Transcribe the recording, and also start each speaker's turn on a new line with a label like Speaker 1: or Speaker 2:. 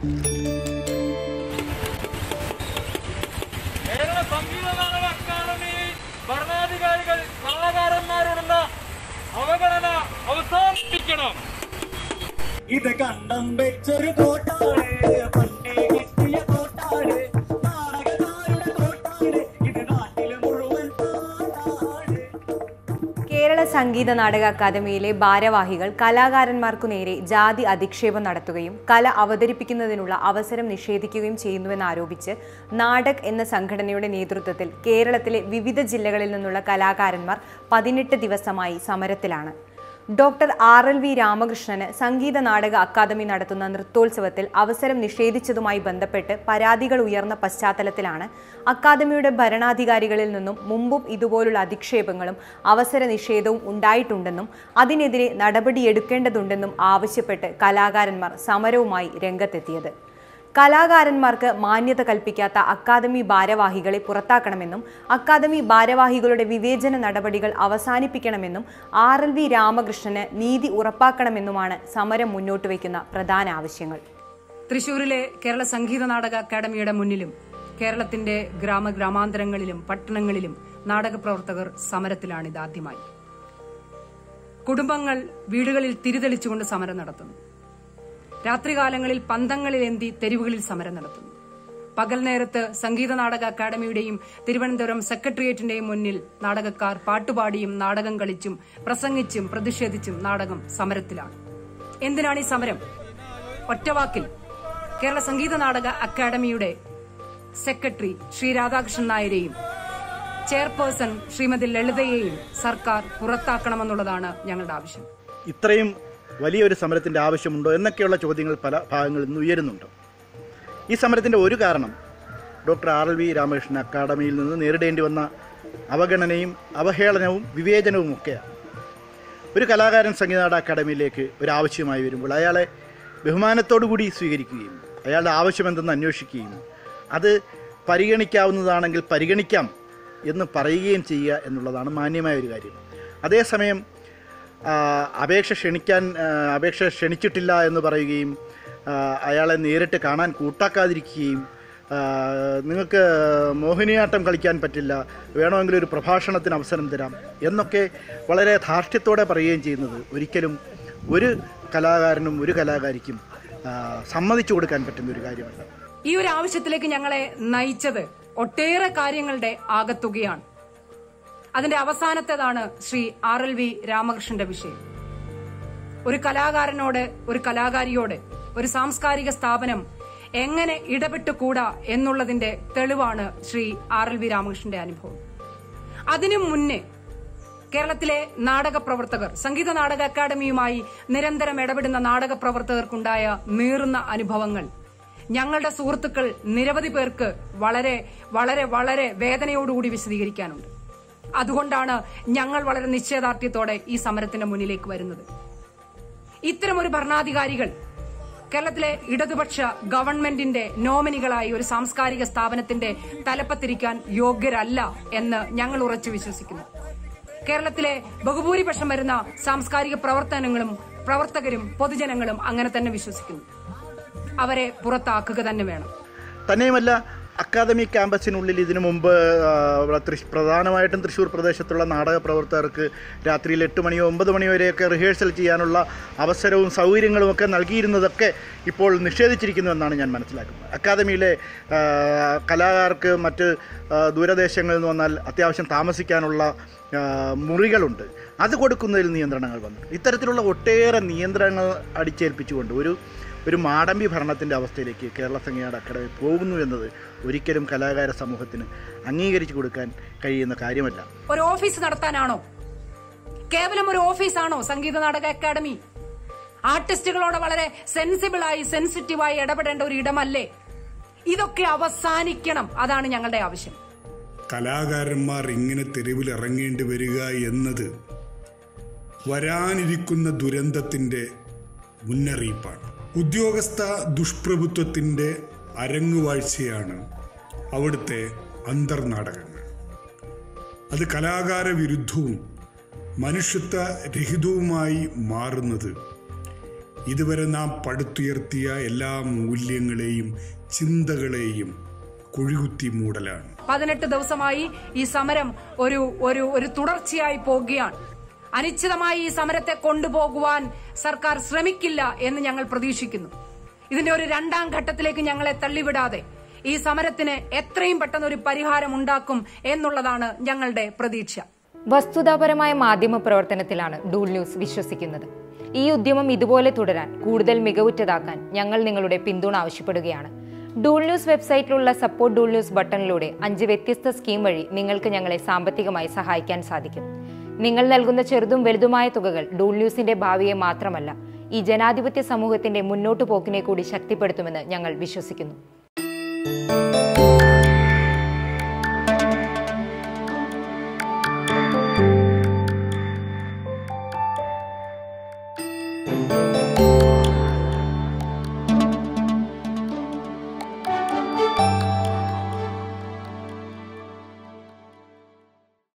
Speaker 1: Kerala Sangeetha Nataka academy ഭരണാധികാരികൾ കലാകാരന്മാരോടുള്ള അവഗണന അവസാനിപ്പിക്കണം
Speaker 2: ഇത് കണ്ടം വെച്ചൊരു കോട്ടാണ് പണ്ടേ കിട്ടിയ കോട്ടാണ് നാടകക്കാരുടെ കോട്ടാണ് ഇത് നാട്ടില് മുഴുവൻ പാട്ടാണ്
Speaker 3: കേരള സംഗീത നാടക അക്കാദമിയിലെ ഭാരവാഹികൾ കലാകാരന്മാർക്കു നേരെ ജാതി അധിക്ഷേപം നടത്തുകയും കല അവതരിപ്പിക്കുന്നതിനുള്ള അവസരം നിഷേധിക്കുകയും ചെയ്യുന്നുവെന്നാരോപിച്ച് നാടക് എന്ന സംഘടനയുടെ നേതൃത്വത്തിൽ കേരളത്തിലെ വിവിധ ജില്ലകളിൽ നിന്നുള്ള കലാകാരന്മാർ പതിനെട്ട് ദിവസമായി സമരത്തിലാണ് ഡോക്ടർ ആർ എൽ വി രാമകൃഷ്ണന് സംഗീത നാടക അക്കാദമി നടത്തുന്ന നൃത്തോത്സവത്തിൽ അവസരം നിഷേധിച്ചതുമായി ബന്ധപ്പെട്ട് പരാതികൾ ഉയർന്ന പശ്ചാത്തലത്തിലാണ് അക്കാദമിയുടെ ഭരണാധികാരികളിൽ നിന്നും മുമ്പും ഇതുപോലുള്ള അധിക്ഷേപങ്ങളും അവസര നിഷേധവും ഉണ്ടായിട്ടുണ്ടെന്നും അതിനെതിരെ നടപടിയെടുക്കേണ്ടതുണ്ടെന്നും ആവശ്യപ്പെട്ട് കലാകാരന്മാർ സമരവുമായി രംഗത്തെത്തിയത് കലാകാരന്മാർക്ക് മാന്യത കൽപ്പിക്കാത്ത അക്കാദമി ഭാരവാഹികളെ പുറത്താക്കണമെന്നും അക്കാദമി ഭാരവാഹികളുടെ വിവേചന നടപടികൾ അവസാനിപ്പിക്കണമെന്നും ആർ എൽ വി രാമകൃഷ്ണന് നീതി ഉറപ്പാക്കണമെന്നുമാണ് സമരം മുന്നോട്ട് വയ്ക്കുന്ന പ്രധാന ആവശ്യങ്ങൾ
Speaker 4: തൃശൂരിലെ കേരള സംഗീത നാടക അക്കാദമിയുടെ മുന്നിലും കേരളത്തിന്റെ ഗ്രാമ ഗ്രാമാന്തരങ്ങളിലും പട്ടണങ്ങളിലും നാടക പ്രവർത്തകർ സമരത്തിലാണ് ഇതാദ്യമായി കുടുംബങ്ങൾ വീടുകളിൽ തിരിതെളിച്ചുകൊണ്ട് സമരം നടത്തുന്നു രാത്രികാലങ്ങളിൽ പന്തങ്ങളിൽ എന്തി തെരുവുകളിൽ സമരം നടത്തുന്നു പകൽ നേരത്ത് സംഗീത നാടക അക്കാദമിയുടെയും തിരുവനന്തപുരം സെക്രട്ടേറിയറ്റിന്റെയും മുന്നിൽ നാടകക്കാർ പാട്ടുപാടിയും നാടകം കളിച്ചും പ്രസംഗിച്ചും പ്രതിഷേധിച്ചും നാടകം സമരത്തിലാണ് എന്തിനാണ് ഈ സമരം ഒറ്റവാക്കിൽ കേരള സംഗീത നാടക അക്കാദമിയുടെ സെക്രട്ടറി ശ്രീ രാധാകൃഷ്ണൻ നായരെയും ചെയർപേഴ്സൺ ശ്രീമതി ലളിതയെയും സർക്കാർ പുറത്താക്കണമെന്നുള്ളതാണ് ഞങ്ങളുടെ ആവശ്യം
Speaker 5: ഇത്രയും വലിയൊരു സമരത്തിൻ്റെ ആവശ്യമുണ്ടോ എന്നൊക്കെയുള്ള ചോദ്യങ്ങൾ പല ഭാഗങ്ങളിൽ നിന്ന് ഉയരുന്നുണ്ട് ഈ സമരത്തിൻ്റെ ഒരു കാരണം doctor R L V Ramakrishnan അക്കാദമിയിൽ നിന്ന് നേരിടേണ്ടി വന്ന അവഗണനയും അവഹേളനവും വിവേചനവും ഒക്കെയാണ് ഒരു കലാകാരൻ സംഗീതനാട അക്കാദമിയിലേക്ക് ഒരു ആവശ്യമായി വരുമ്പോൾ അയാളെ ബഹുമാനത്തോടു കൂടി സ്വീകരിക്കുകയും അയാളുടെ ആവശ്യമെന്തെന്ന് അന്വേഷിക്കുകയും അത് പരിഗണിക്കാവുന്നതാണെങ്കിൽ പരിഗണിക്കാം എന്ന് പറയുകയും ചെയ്യുക എന്നുള്ളതാണ് മാന്യമായ ഒരു കാര്യം അതേസമയം ആ, അപേക്ഷ ക്ഷണിക്കാൻ ആ, അപേക്ഷ ക്ഷണിച്ചിട്ടില്ല എന്ന് പറയുകയും ആ, അയാളെ നേരിട്ട് കാണാൻ കൂട്ടാക്കാതിരിക്കുകയും ആ, നിങ്ങൾക്ക് മോഹിനിയാട്ടം കളിക്കാൻ പറ്റില്ല വേണമെങ്കിൽ ഒരു പ്രഭാഷണത്തിന് അവസരം തരാം എന്നൊക്കെ വളരെ ധാർഷ്ട്യത്തോടെ പറയുകയും ചെയ്യുന്നത് ഒരിക്കലും ഒരു കലാകാരനും ഒരു കലാകാരിക്കും ആ, സമ്മതിച്ചു കൊടുക്കാൻ പറ്റുന്ന ഒരു കാര്യമല്ല
Speaker 4: ഈ ഒരു ആവശ്യത്തിലേക്ക് ഞങ്ങളെ നയിച്ചത് ഒട്ടേറെ കാര്യങ്ങളുടെ ആകത്തുകയാണ് അതിന്റെ അവസാനത്തേതാണ് ശ്രീ ആർ എൽ വി രാമകൃഷ്ണന്റെ വിഷയം ഒരു കലാകാരനോട് ഒരു കലാകാരിയോട് ഒരു സാംസ്കാരിക സ്ഥാപനം എങ്ങനെ ഇടപെട്ടുകൂടാ എന്നുള്ളതിന്റെ തെളിവാണ് ശ്രീ ആർ എൽ വി രാമകൃഷ്ണന്റെ അനുഭവം അതിനു മുന്നേ കേരളത്തിലെ നാടക പ്രവർത്തകർ സംഗീത നാടക അക്കാദമിയുമായി നിരന്തരം ഇടപെടുന്ന നാടക പ്രവർത്തകർക്കുണ്ടായ നീറുന്ന അനുഭവങ്ങൾ ഞങ്ങളുടെ സുഹൃത്തുക്കൾ നിരവധി പേർക്ക് വളരെ വളരെ വളരെ വേദനയോടുകൂടി വിശദീകരിക്കാനുണ്ട് അതുകൊണ്ടാണ് ഞങ്ങൾ വളരെ നിശ്ചയദാർഢ്യത്തോടെ ഈ സമരത്തിന്റെ മുന്നിലേക്ക് വരുന്നത് ഇത്തരമൊരു ഭരണാധികാരികൾ കേരളത്തിലെ ഇടതുപക്ഷ ഗവൺമെന്റിന്റെ നോമിനികളായി ഒരു സാംസ്കാരിക സ്ഥാപനത്തിന്റെ തലപ്പത്തിരിക്കാൻ യോഗ്യരല്ല എന്ന് ഞങ്ങൾ ഉറച്ചു വിശ്വസിക്കുന്നു കേരളത്തിലെ ബഹുഭൂരിപക്ഷം വരുന്ന സാംസ്കാരിക പ്രവർത്തനങ്ങളും പ്രവർത്തകരും പൊതുജനങ്ങളും അങ്ങനെ തന്നെ വിശ്വസിക്കുന്നു അവരെ പുറത്താക്കുക തന്നെ വേണം
Speaker 5: തന്നെയുമല്ല അക്കാദമി ക്യാമ്പസിനുള്ളിൽ ഇതിനു മുമ്പ് ആ, ഇവിടെ തൃശ് പ്രധാനമായിട്ടും തൃശ്ശൂർ പ്രദേശത്തുള്ള നാടക പ്രവർത്തകർക്ക് രാത്രിയിൽ എട്ട് മണിയോ ഒമ്പത് മണിയോ വരെയൊക്കെ റിഹേഴ്സൽ ചെയ്യാനുള്ള അവസരവും സൗകര്യങ്ങളും ഒക്കെ നൽകിയിരുന്നതൊക്കെ ഇപ്പോൾ നിഷേധിച്ചിരിക്കുന്നു എന്നാണ് ഞാൻ മനസ്സിലാക്കുന്നത് അക്കാദമിയിലെ ആ, കലാകാർക്ക് മറ്റ് ആ, ദൂരദേശങ്ങളിൽ നിന്ന് വന്നാൽ അത്യാവശ്യം താമസിക്കാനുള്ള ആ, മുറികളുണ്ട് അത് കൊടുക്കുന്നതിൽ നിയന്ത്രണങ്ങൾ വന്നു ഇത്തരത്തിലുള്ള ഒട്ടേറെ നിയന്ത്രണങ്ങൾ അടിച്ചേൽപ്പിച്ചുകൊണ്ട് ഒരു ഒരു മാടമ്പി ഭരണത്തിൻ്റെ അവസ്ഥയിലേക്ക് കേരള സംഗീത അക്കാദമി പോകുന്നു എന്നത് ഒരിക്കലും കലാകാര സമൂഹത്തിന് അംഗീകരിച്ചു കൊടുക്കാൻ കഴിയുന്ന കാര്യമല്ല
Speaker 4: ഒരു ഓഫീസ് നടത്താനാണോ കേവലം ഒരു ഓഫീസാണോ സംഗീത നാടക അക്കാദമി ആർട്ടിസ്റ്റുകളോട് വളരെ സെൻസിബിളായി സെൻസിറ്റീവായി ഇടപെടേണ്ട ഒരു ഇടമല്ലേ ഇതൊക്കെ അവസാനിക്കണം അതാണ് ഞങ്ങളുടെ ആവശ്യം
Speaker 6: കലാകാരന്മാർ ഇങ്ങനെ തെരുവിൽ ഇറങ്ങേണ്ടി വരിക എന്നത് വരാനിരിക്കുന്ന ദുരന്തത്തിന്റെ മുന്നറിയിപ്പാണ് ഉദ്യോഗസ്ഥ ദുഷ്പ്രഭുത്വത്തിന്റെ അരങ്ങുവാഴ്ചയാണ് അവിടുത്തെ അന്തർനാടകങ്ങൾ അത് കലാകാര വിരുദ്ധവും മനുഷ്യത്വ രഹിതവുമായി മാറുന്നത് ഇതുവരെ നാം പടുത്തുയർത്തിയ എല്ലാ മൂല്യങ്ങളെയും ചിന്തകളെയും കുഴികുത്തി മൂടലാണ്
Speaker 4: പതിനെട്ട് ദിവസമായി ഈ സമരം ഒരു ഒരു ഒരു തുടർച്ചയായി പോകുകയാണ് അനിശ്ചിതമായി ഈ സമരത്തെ കൊണ്ടുപോകുവാൻ സർക്കാർ ശ്രമിക്കില്ല എന്ന് ഞങ്ങൾ പ്രതീക്ഷിക്കുന്നു ഇതിന്റെ ഒരു രണ്ടാം ഘട്ടത്തിലേക്ക് ഞങ്ങളെ തള്ളിവിടാതെ ഈ സമരത്തിന് എത്രയും പെട്ടെന്ന് ഒരു പരിഹാരം ഉണ്ടാക്കും എന്നുള്ളതാണ് ഞങ്ങളുടെ പ്രതീക്ഷ
Speaker 3: വസ്തുതാപരമായ മാധ്യമ പ്രവർത്തനത്തിലാണ് ഡൂൾ ന്യൂസ് വിശ്വസിക്കുന്നത് ഈ ഉദ്യമം ഇതുപോലെ തുടരാൻ കൂടുതൽ മികവുറ്റതാക്കാൻ ഞങ്ങൾ നിങ്ങളുടെ പിന്തുണ ആവശ്യപ്പെടുകയാണ് ഡൂൾ ന്യൂസ് വെബ്സൈറ്റിലുള്ള സപ്പോർട്ട് ഡൂൾ ന്യൂസ് ബട്ടണിലൂടെ അഞ്ച് വ്യത്യസ്ത സ്കീം വഴി നിങ്ങൾക്ക് ഞങ്ങളെ സാമ്പത്തികമായി സഹായിക്കാൻ സാധിക്കും നിങ്ങൾ നൽകുന്ന ചെറുതും വലുതുമായ തുകകൾ ഡൂൾ ന്യൂസിന്റെ ഭാവിയെ മാത്രമല്ല ഈ ജനാധിപത്യ സമൂഹത്തിന്റെ മുന്നോട്ടു പോക്കിനെ കൂടി ശക്തിപ്പെടുത്തുമെന്ന് ഞങ്ങൾ വിശ്വസിക്കുന്നു